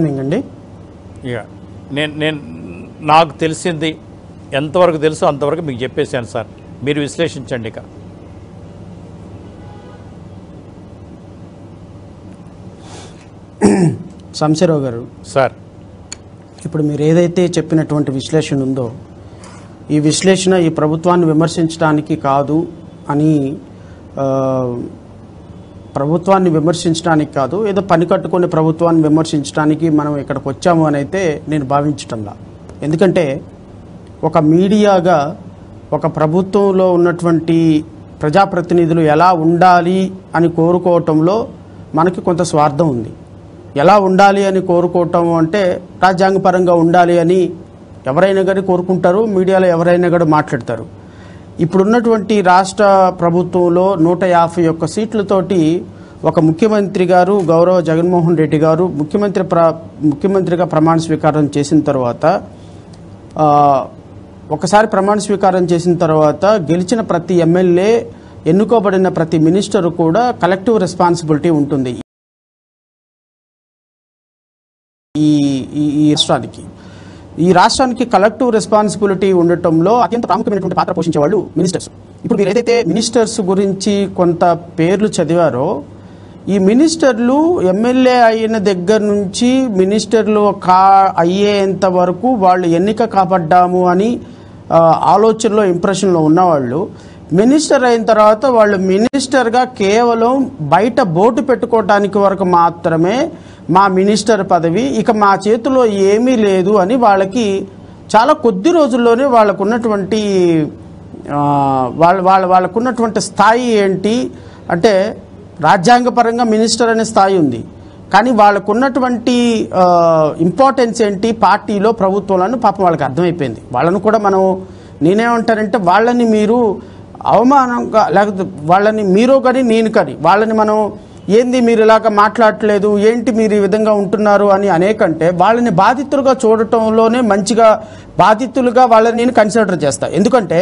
అండి ఇక నేను నేను నాకు తెలిసింది ఎంతవరకు తెలుసో అంతవరకు మీకు చెప్పేశాను సార్ మీరు విశ్లేషించండి ఇక శంశీరావు గారు సార్ ఇప్పుడు మీరు ఏదైతే చెప్పినటువంటి విశ్లేషణ ఉందో ఈ విశ్లేషణ ఈ ప్రభుత్వాన్ని విమర్శించడానికి కాదు అని ఆ, ప్రభుత్వాన్ని విమర్శించడానికి కాదు ఏదో పని కట్టుకొని ప్రభుత్వాన్ని విమర్శించడానికి మనం ఇక్కడికి వచ్చాము అని అయితే నేను భావించటంలా ఎందుకంటే ఒక మీడియాగా ఒక ప్రభుత్వంలో ఉన్నటువంటి ప్రజాప్రతినిధులు ఎలా ఉండాలి అని కోరుకోవటంలో మనకి కొంత స్వార్థం ఉంది ఎలా ఉండాలి అని కోరుకోవటం అంటే రాజ్యాంగపరంగా ఉండాలి అని ఎవరైనా కానీ కోరుకుంటారు మీడియాలో ఎవరైనా కూడా మాట్లాడతారు ఇప్పుడున్నటువంటి రాష్ట్ర ప్రభుత్వంలో నూట యాభై ఒక్క సీట్లతోటి ఒక ముఖ్యమంత్రి గారు గౌరవ జగన్మోహన్ రెడ్డి గారు ముఖ్యమంత్రి ప్ర ముఖ్యమంత్రిగా ప్రమాణ స్వీకారం చేసిన తర్వాత ఆ, ఒకసారి ప్రమాణ స్వీకారం చేసిన తర్వాత గెలిచిన ప్రతి ఎమ్మెల్యే ఎన్నుకోబడిన ప్రతి మినిస్టర్ కూడా కలెక్టివ్ రెస్పాన్సిబిలిటీ ఉంటుంది ఈ ఈ ఈ రాష్ట్రానికి ఈ రాష్ట్రానికి కలెక్టివ్ రెస్పాన్సిబిలిటీ ఉండటంలో అత్యంత ప్రాముఖ్యమైనటువంటి పాత్ర పోషించే వాళ్ళు మినిస్టర్స్ ఇప్పుడు మీరు ఏదైతే మినిస్టర్స్ గురించి కొంత పేర్లు చదివారో ఈ మినిస్టర్లు ఎమ్మెల్యే అయిన దగ్గర నుంచి మినిస్టర్లు కా అయ్యేంత వరకు వాళ్ళు ఎన్నిక కాబడ్డాము అని ఆ, ఆలోచనలో ఇంప్రెషన్లో ఉన్నవాళ్ళు మినిస్టర్ అయిన తర్వాత వాళ్ళు మినిస్టర్గా కేవలం బయట బోటు పెట్టుకోవటానికి వరకు మాత్రమే మా మినిస్టర్ పదవి ఇక మా చేతిలో ఏమీ లేదు అని వాళ్ళకి చాలా కొద్ది రోజుల్లోనే వాళ్ళకు ఉన్నటువంటి ఆ, వాళ్ళ వాళ్ళ వాళ్ళకున్నటువంటి స్థాయి ఏంటి అంటే రాజ్యాంగపరంగా మినిస్టర్ అనే స్థాయి ఉంది కానీ వాళ్ళకు ఉన్నటువంటి ఇంపార్టెన్స్ ఏంటి పార్టీలో ప్రభుత్వంలో పాపం వాళ్ళకి అర్థమైపోయింది వాళ్ళను కూడా మనం నేనేమంటానంటే వాళ్ళని మీరు అవమానంగా లేకపోతే వాళ్ళని మీరు కానీ నేను కానీ వాళ్ళని మనం ఏంది మీరు ఇలాగ మాట్లాడట్లేదు ఏంటి మీరు ఈ విధంగా ఉంటున్నారు అని అనేకంటే వాళ్ళని బాధితులుగా చూడటంలోనే మంచిగా బాధితులుగా వాళ్ళని నేను కన్సిడర్ చేస్తా ఎందుకంటే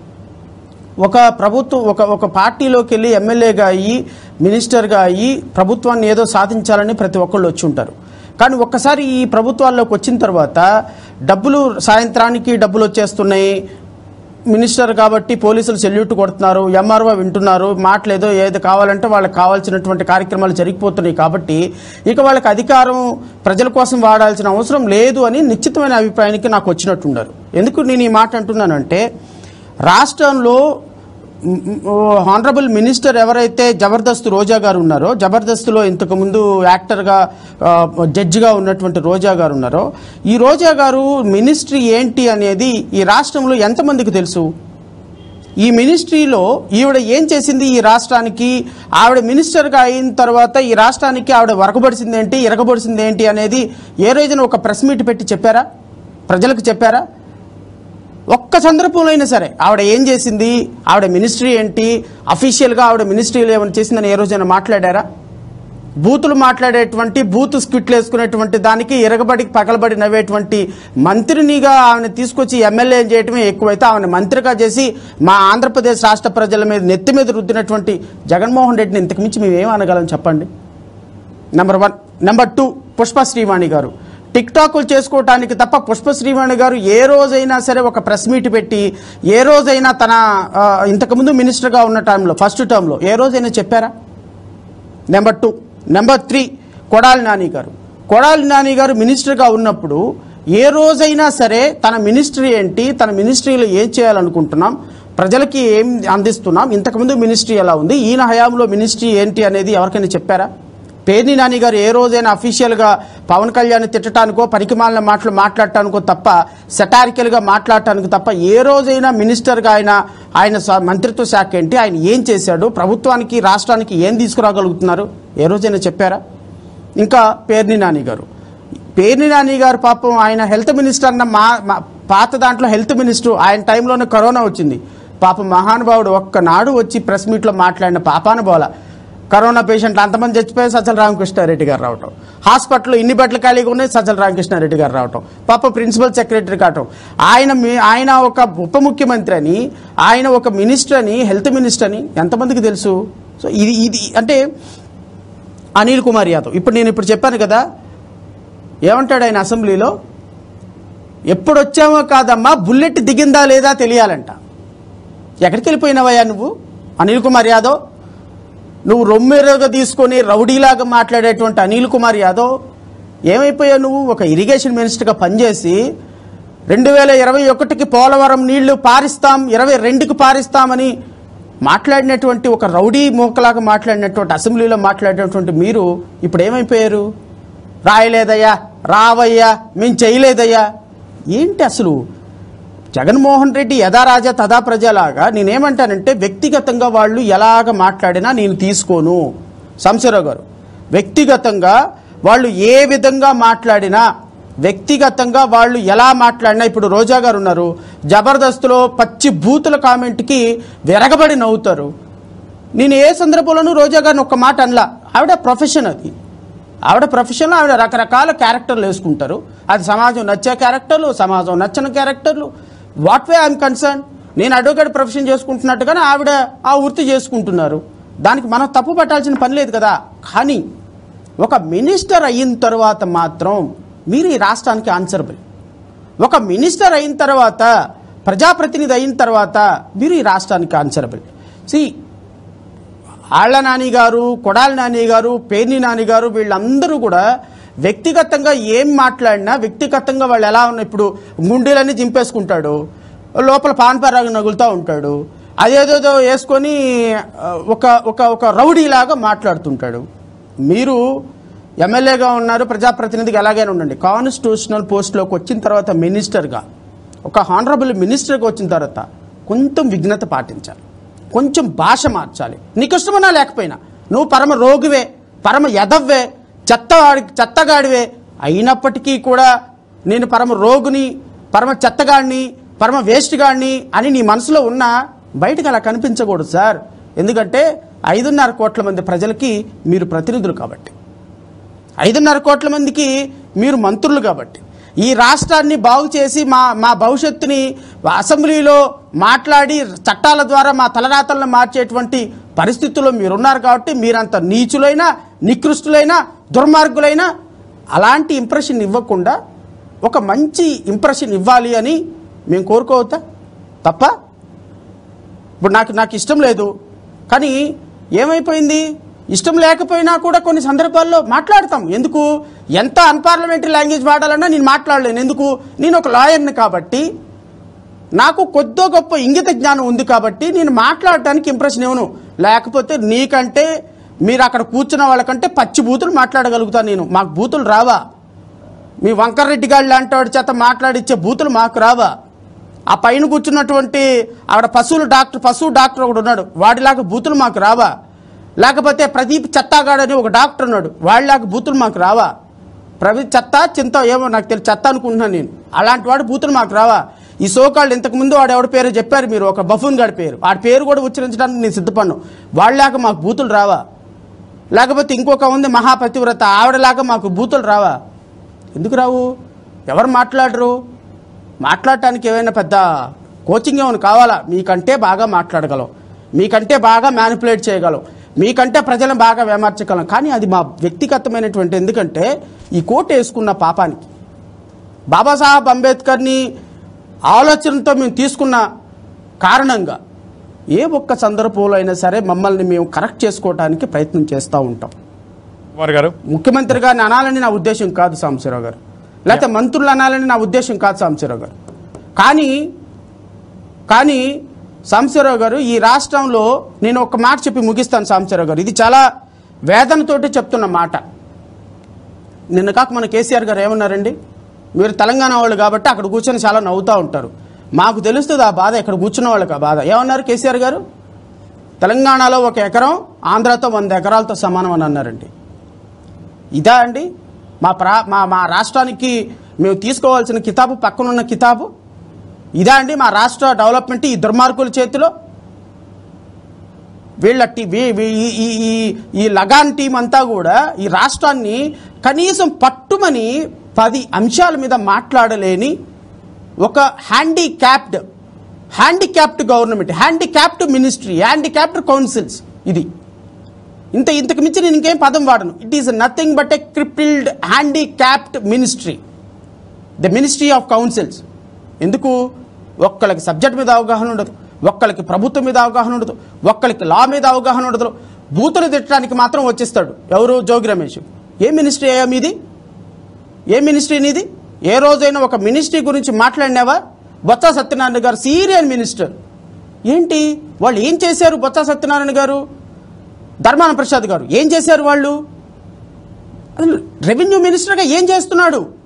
ఒక ప్రభుత్వం ఒక ఒక పార్టీలోకి వెళ్ళి ఎమ్మెల్యేగా అయ్యి మినిస్టర్గా అయ్యి ప్రభుత్వాన్ని ఏదో సాధించాలని ప్రతి ఒక్కళ్ళు వచ్చి ఉంటారు కానీ ఒక్కసారి ఈ ప్రభుత్వాల్లోకి వచ్చిన తర్వాత డబ్బులు సాయంత్రానికి డబ్బులు వచ్చేస్తున్నాయి మినిస్టర్ కాబట్టి పోలీసులు సెల్యూట్ కొడుతున్నారు ఎంఆర్ఓ వింటున్నారు మాటలు ఏదో ఏది కావాలంటే వాళ్ళకి కావాల్సినటువంటి కార్యక్రమాలు జరిగిపోతున్నాయి కాబట్టి ఇక వాళ్ళకి అధికారం ప్రజల కోసం వాడాల్సిన అవసరం లేదు అని నిశ్చితమైన అభిప్రాయానికి నాకు వచ్చినట్టున్నారు ఎందుకు నేను ఈ మాట అంటున్నానంటే రాష్ట్రంలో హానరబుల్ మినిస్టర్ ఎవరైతే జబర్దస్త్ రోజా గారు ఉన్నారో జబర్దస్త్లో ఇంతకుముందు యాక్టర్గా ఆ, జడ్జిగా ఉన్నటువంటి రోజా గారు ఉన్నారో ఈ రోజా గారు మినిస్ట్రీ ఏంటి అనేది ఈ రాష్ట్రంలో ఎంతమందికి తెలుసు ఈ మినిస్ట్రీలో ఈవిడ ఏం చేసింది ఈ రాష్ట్రానికి ఆవిడ మినిస్టర్గా అయిన తర్వాత ఈ రాష్ట్రానికి ఆవిడ వరకబడిసింది ఏంటి ఇరగబడిసింది ఏంటి అనేది ఏ రోజున ఒక ప్రెస్ మీట్ పెట్టి చెప్పారా ప్రజలకు చెప్పారా ఒక్క సందర్భంలో అయినా సరే ఆవిడ ఏం చేసింది ఆవిడ మినిస్ట్రీ ఏంటి అఫీషియల్గా ఆవిడ మినిస్ట్రీలో ఏమైనా చేసిందని ఏ రోజైనా మాట్లాడారా బూతులు మాట్లాడేటువంటి బూత్ స్క్విట్లు వేసుకునేటువంటి దానికి ఎరగబడి పగలబడి నవ్వేటువంటి మంత్రినిగా ఆమెను తీసుకొచ్చి ఎమ్మెల్యే చేయటమే ఎక్కువైతే ఆమెను మంత్రిగా చేసి మా ఆంధ్రప్రదేశ్ రాష్ట్ర ప్రజల మీద నెత్తి మీద రుద్దినటువంటి జగన్మోహన్ రెడ్డిని ఇంతకు మించి మేము ఏం అనగలం చెప్పండి number one number two Pushpa Srivani గారు టిక్ టాకులు చేసుకోవటానికి తప్ప పుష్ప శ్రీవాణి గారు ఏ రోజైనా సరే ఒక ప్రెస్ మీట్ పెట్టి ఏ రోజైనా తన ఆ, ఇంతకుముందు మినిస్టర్గా ఉన్న టైంలో ఫస్ట్ టర్మ్లో ఏ రోజైనా చెప్పారా number two number three Kodali Nani గారు కొడాలి నాని గారు మినిస్టర్గా ఉన్నప్పుడు ఏ రోజైనా సరే తన మినిస్ట్రీ ఏంటి తన మినిస్ట్రీలో ఏం చేయాలనుకుంటున్నాం ప్రజలకి ఏం అందిస్తున్నాం ఇంతకుముందు మినిస్ట్రీ ఎలా ఉంది ఈయన హయాంలో మినిస్ట్రీ ఏంటి అనేది ఎవరికైనా చెప్పారా పేర్ని నాని గారు ఏ రోజైనా అఫీషియల్గా పవన్ కళ్యాణ్ తిట్టడానికో పనికిమాలిన మాటలు మాట్లాడటానికో తప్ప సెటారికల్గా మాట్లాడటానికి తప్ప ఏ రోజైనా మినిస్టర్గా ఆయన ఆయన స- మంత్రిత్వ శాఖ ఏంటి ఆయన ఏం చేశాడు ప్రభుత్వానికి రాష్ట్రానికి ఏం తీసుకురాగలుగుతున్నారు ఏ రోజైనా చెప్పారా ఇంకా పేర్ని నాని గారు పేర్ని నాని గారు పాపం ఆయన హెల్త్ మినిస్టర్ అన్న మా మా- పాత దాంట్లో హెల్త్ మినిస్టర్ ఆయన టైంలోనే కరోనా వచ్చింది పాపం మహానుభావుడు ఒక్కనాడు వచ్చి ప్రెస్ మీట్లో మాట్లాడిన పాపాన బోల కరోనా పేషెంట్లు అంతమంది చచ్చిపోయి సజ్జల రామకృష్ణారెడ్డి గారు రావటం హాస్పిటల్లో ఇన్ని బెడ్లు ఖాళీగా ఉన్నాయి సజ్జల రామకృష్ణారెడ్డి గారు రావటం పాప ప్రిన్సిపల్ సెక్రటరీ కావటం ఆయన మీ- ఆయన ఒక ఉప ముఖ్యమంత్రి అని ఆయన ఒక మినిస్టర్ అని హెల్త్ మినిస్టర్ అని ఎంతమందికి తెలుసు సో ఇది ఇది అంటే అనిల్ కుమార్ యాదవ్ ఇప్పుడు నేను ఇప్పుడు చెప్పాను కదా ఏమంటాడు ఆయన అసెంబ్లీలో ఎప్పుడు వచ్చామో కాదమ్మా బుల్లెట్ దిగిందా లేదా తెలియాలంట ఎక్కడికి వెళ్ళిపోయినావయ్యా నువ్వు అనిల్ కుమార్ యాదవ్ నువ్వు రొమ్మెరగా తీసుకొని రౌడీలాగా మాట్లాడేటువంటి అనిల్ కుమార్ యాదవ్ ఏమైపోయావు నువ్వు ఒక ఇరిగేషన్ మినిస్టర్గా పనిచేసి రెండు వేల ఇరవై ఒకటికి పోలవరం నీళ్లు పారిస్తాం ఇరవై రెండుకి పారిస్తామని మాట్లాడినటువంటి ఒక రౌడీ మూకలాగా మాట్లాడినటువంటి అసెంబ్లీలో మాట్లాడినటువంటి మీరు ఇప్పుడు ఏమైపోయారు రాయలేదయ్యా రావయ్యా మేము చేయలేదయ్యా ఏంటి అసలు జగన్మోహన్ రెడ్డి యథా రాజా తదా ప్రజలాగా నేనేమంటానంటే వ్యక్తిగతంగా వాళ్ళు ఎలాగ మాట్లాడినా నేను తీసుకోను సంశరావు గారు వ్యక్తిగతంగా వాళ్ళు ఏ విధంగా మాట్లాడినా వ్యక్తిగతంగా వాళ్ళు ఎలా మాట్లాడినా ఇప్పుడు రోజా గారు ఉన్నారు జబర్దస్త్లో పచ్చి బూతుల కామెంట్కి విరగబడి నవ్వుతారు నేను ఏ సందర్భంలోనూ రోజా గారిని ఒక్క మాట అనలా ఆవిడ ప్రొఫెషన్ అది ఆవిడ ప్రొఫెషన్లో ఆవిడ రకరకాల క్యారెక్టర్లు వేసుకుంటారు అది సమాజం నచ్చే క్యారెక్టర్లు సమాజం నచ్చని క్యారెక్టర్లు వాట్ వే ఐఎమ్ కన్సర్న్ నేను అడ్వకేట్ ప్రొఫెషన్ చేసుకుంటున్నట్టుగానే ఆవిడ ఆ వృత్తి చేసుకుంటున్నారు దానికి మనం తప్పు పట్టాల్సిన పని లేదు కదా కానీ ఒక మినిస్టర్ అయిన తర్వాత మాత్రం మీరు ఈ రాష్ట్రానికి ఆన్సరబుల్ ఒక మినిస్టర్ అయిన తర్వాత ప్రజాప్రతినిధి అయిన తర్వాత మీరు ఈ రాష్ట్రానికి ఆన్సరబుల్ సి ఆళ్ల నాని గారు కొడాలి నాని గారు పేర్ని నాని గారు వీళ్ళందరూ కూడా వ్యక్తిగతంగా ఏం మాట్లాడినా వ్యక్తిగతంగా వాళ్ళు ఎలా ఉన్న ఇప్పుడు గుండెలన్నీ చింపేసుకుంటాడు లోపల పాన్ పరాగు నగులుతూ ఉంటాడు అదేదేదో వేసుకొని ఆ, ఒక ఒక ఒక రౌడీలాగా మాట్లాడుతుంటాడు మీరు ఎమ్మెల్యేగా ఉన్నారు ప్రజాప్రతినిధిగా ఎలాగైనా ఉండండి కాన్స్టిట్యూషనల్ పోస్ట్లోకి వచ్చిన తర్వాత మినిస్టర్గా ఒక హానరబుల్ మినిస్టర్గా వచ్చిన తర్వాత కొంచెం విఘ్నత పాటించాలి కొంచెం భాష మార్చాలి నీకు ఇష్టమన్నా లేకపోయినా నువ్వు పరమ రోగివే పరమ యదవ్వే చెత్తవాడి చెత్తగాడివే అయినప్పటికీ కూడా నేను పరమ రోగుని పరమ చెత్తగాడిని పరమ వేస్ట్ గాడిని అని నీ మనసులో ఉన్నా బయటకు అలా కనిపించకూడదు సార్ ఎందుకంటే ఐదున్నర కోట్ల మంది ప్రజలకి మీరు ప్రతినిధులు కాబట్టి ఐదున్నర కోట్ల మందికి మీరు మంత్రులు కాబట్టి ఈ రాష్ట్రాన్ని బాగు చేసి మా మా భవిష్యత్తుని అసెంబ్లీలో మాట్లాడి చట్టాల ద్వారా మా తలరాతలను మార్చేటువంటి పరిస్థితుల్లో మీరున్నారు కాబట్టి మీరంత నీచులైన నికృష్టులైన దుర్మార్గులైన అలాంటి ఇంప్రెషన్ ఇవ్వకుండా ఒక మంచి ఇంప్రెషన్ ఇవ్వాలి అని మేము కోరుకోవద్దా తప్ప ఇప్పుడు నాకు నాకు ఇష్టం లేదు కానీ ఏమైపోయింది ఇష్టం లేకపోయినా కూడా కొన్ని సందర్భాల్లో మాట్లాడతాం ఎందుకు ఎంత అన్పార్లమెంటరీ లాంగ్వేజ్ వాడాలన్నా నేను మాట్లాడలేను ఎందుకు నేను ఒక లాయర్ని కాబట్టి నాకు కొద్దో గొప్ప ఇంగిత జ్ఞానం ఉంది కాబట్టి నేను మాట్లాడటానికి ఇంప్రెషన్ ఇవ్వను లేకపోతే నీకంటే మీరు అక్కడ కూర్చున్న వాళ్ళకంటే పచ్చి బూతులు మాట్లాడగలుగుతాను నేను మాకు బూతులు రావా మీ వంకర్రెడ్డి గారు లాంటి వాడి చేత మాట్లాడిచ్చే బూతులు మాకు రావా ఆ పైన కూర్చున్నటువంటి ఆవిడ పశువుల డాక్టర్ పశువు డాక్టర్ ఒకడు ఉన్నాడు వాడిలాగా బూతులు మాకు రావా లేకపోతే ప్రదీప్ చెత్తాగాడు అని ఒక డాక్టర్ ఉన్నాడు వాడిలాగా బూతులు మాకు రావా ప్రదీప్ చెత్త చింత ఏమో నాకు తెలియదు చెత్త అనుకుంటున్నాను నేను అలాంటి వాడు బూతులు మాకు రావా ఈ సోకాళ్ళు ఇంతకుముందు వాడు ఎవడి పేరు చెప్పారు మీరు ఒక బఫూన్ గాడి పేరు వాడి పేరు కూడా ఉచ్చరించడానికి నేను సిద్ధపడ్ను వాళ్ళలాగా మాకు బూతులు రావా లేకపోతే ఇంకొక ఉంది మహాపతివ్రత ఆవిడలాగా మాకు బూతులు రావా ఎందుకు రావు ఎవరు మాట్లాడరు మాట్లాడటానికి ఏమైనా పెద్ద కోచింగ్ ఏమైనా కావాలా మీకంటే బాగా మాట్లాడగలం మీకంటే బాగా మ్యానిపులేట్ చేయగలం మీకంటే ప్రజలను బాగా విమర్శగలం కానీ అది మా వ్యక్తిగతమైనటువంటి ఎందుకంటే ఈ కోట్ వేసుకున్న పాపానికి బాబాసాహెబ్ అంబేద్కర్ని ఆలోచనతో మేము తీసుకున్న కారణంగా ఏ ఒక్క సందర్భంలో అయినా సరే మమ్మల్ని మేము కరెక్ట్ చేసుకోవడానికి ప్రయత్నం చేస్తూ ఉంటాం కుమార్ గారు ముఖ్యమంత్రి గారిని అనాలని నా ఉద్దేశం కాదు సాంబశివరావు గారు లేకపోతే మంత్రులు అనాలని నా ఉద్దేశం కాదు సాంబశివరావు గారు కానీ కానీ సాంబశివరావు గారు ఈ రాష్ట్రంలో నేను ఒక మాట చెప్పి ముగిస్తాను సాంబశివరావు గారు ఇది చాలా వేదనతోటి చెప్తున్న మాట నిన్న కాక మన కేసీఆర్ గారు ఏమన్నారండి మీరు తెలంగాణ వాళ్ళు కాబట్టి అక్కడ కూర్చొని చాలా నవ్వుతూ ఉంటారు మాకు తెలుస్తుంది ఆ బాధ ఇక్కడ కూర్చున్న వాళ్ళకి ఆ బాధ ఏమన్నారు కేసీఆర్ గారు తెలంగాణలో ఒక ఎకరం ఆంధ్రాతో వంద ఎకరాలతో సమానం అని అన్నారండి ఇదా అండి మా ప్రా మా మా రాష్ట్రానికి మేము తీసుకోవాల్సిన కితాబు పక్కనున్న కితాబు ఇదా అండి మా రాష్ట్ర డెవలప్మెంట్ ఈ దుర్మార్గుల చేతిలో వీళ్ళ టీ వీ- వీ- ఈ- ఈ- ఈ- ఈ లగాన్ టీం అంతా కూడా ఈ రాష్ట్రాన్ని కనీసం పట్టుమని పది అంశాల మీద మాట్లాడలేని ఒక handicapped handicapped government handicapped ministry handicapped councils ఇది ఇంత ఇంతకు మించి నేను ఇంకేం పదం వాడను it is nothing but a crippled handicapped ministry the ministry of councils ఎందుకు ఒక్కళ్ళకి సబ్జెక్ట్ మీద అవగాహన ఉండదు ఒక్కళ్ళకి ప్రభుత్వం మీద అవగాహన ఉండదు ఒక్కళ్ళకి లా మీద అవగాహన ఉండదు బూతులు తిట్టడానికి మాత్రం వచ్చేస్తాడు ఎవరు జోగి రమేష్ ఏ మినిస్ట్రీ అయ్యా మీది ఏ మినిస్ట్రీ నీది ఏ రోజైనా ఒక మినిస్ట్రీ గురించి మాట్లాడినావా బొత్స సత్యనారాయణ గారు సీరియల్ మినిస్టర్ ఏంటి వాళ్ళు ఏం చేశారు బొత్స సత్యనారాయణ గారు ధర్మాన ప్రసాద్ గారు ఏం చేశారు వాళ్ళు అసలు రెవెన్యూ మినిస్టర్గా ఏం చేస్తున్నాడు